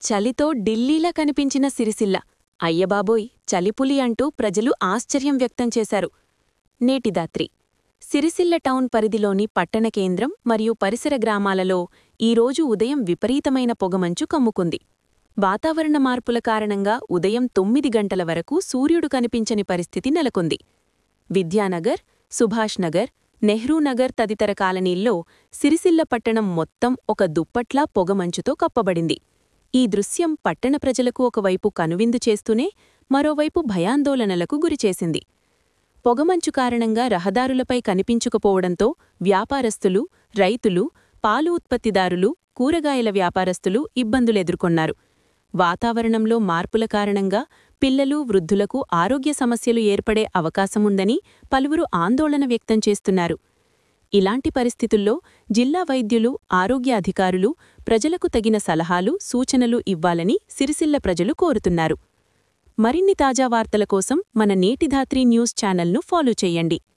చలితో ఢిల్లీలా కనిపించిన సిరిసిల్ల అయ్యబాబోయ్ చలిపులి అంటూ ప్రజలు ఆశ్చర్యం వ్యక్తం చేశారు నేటిదాత్రి సిరిసిల్ల టౌన్ పరిధిలోని పట్టణ కేంద్రం మరియు పరిసర గ్రామాలలో ఈరోజు ఉదయం విపరీతమైన పొగమంచు కమ్ముకుంది వాతావరణ మార్పుల కారణంగా ఉదయం తొమ్మిది గంటల వరకు సూర్యుడు కనిపించని పరిస్థితి నెలకొంది విద్యానగర్ సుభాష్ నగర్ నెహ్రూనగర్ తదితర కాలనీల్లో సిరిసిల్ల పట్టణం మొత్తం ఒక దుప్పట్లా పొగమంచుతో కప్పబడింది ఈ దృశ్యం పట్టణ ప్రజలకు ఒకవైపు కనువిందు చేస్తూనే మరోవైపు భయాందోళనలకు గురిచేసింది పొగమంచు కారణంగా రహదారులపై కనిపించుకుపోవడంతో వ్యాపారస్తులు రైతులు పాలు ఉత్పత్తిదారులు కూరగాయల వ్యాపారస్తులు ఇబ్బందులెదుర్కొన్నారు వాతావరణంలో మార్పుల కారణంగా పిల్లలు వృద్ధులకు ఆరోగ్య సమస్యలు ఏర్పడే అవకాశముందని పలువురు ఆందోళన వ్యక్తం చేస్తున్నారు ఇలాంటి పరిస్థితుల్లో జిల్లా వైద్యులు ఆరోగ్య అధికారులు ప్రజలకు తగిన సలహాలు సూచనలు ఇవ్వాలని సిరిసిల్ల ప్రజలు కోరుతున్నారు మరిన్ని తాజా వార్తల కోసం మన నేటిధాత్రి న్యూస్ ఛానల్ను ఫాలో చేయండి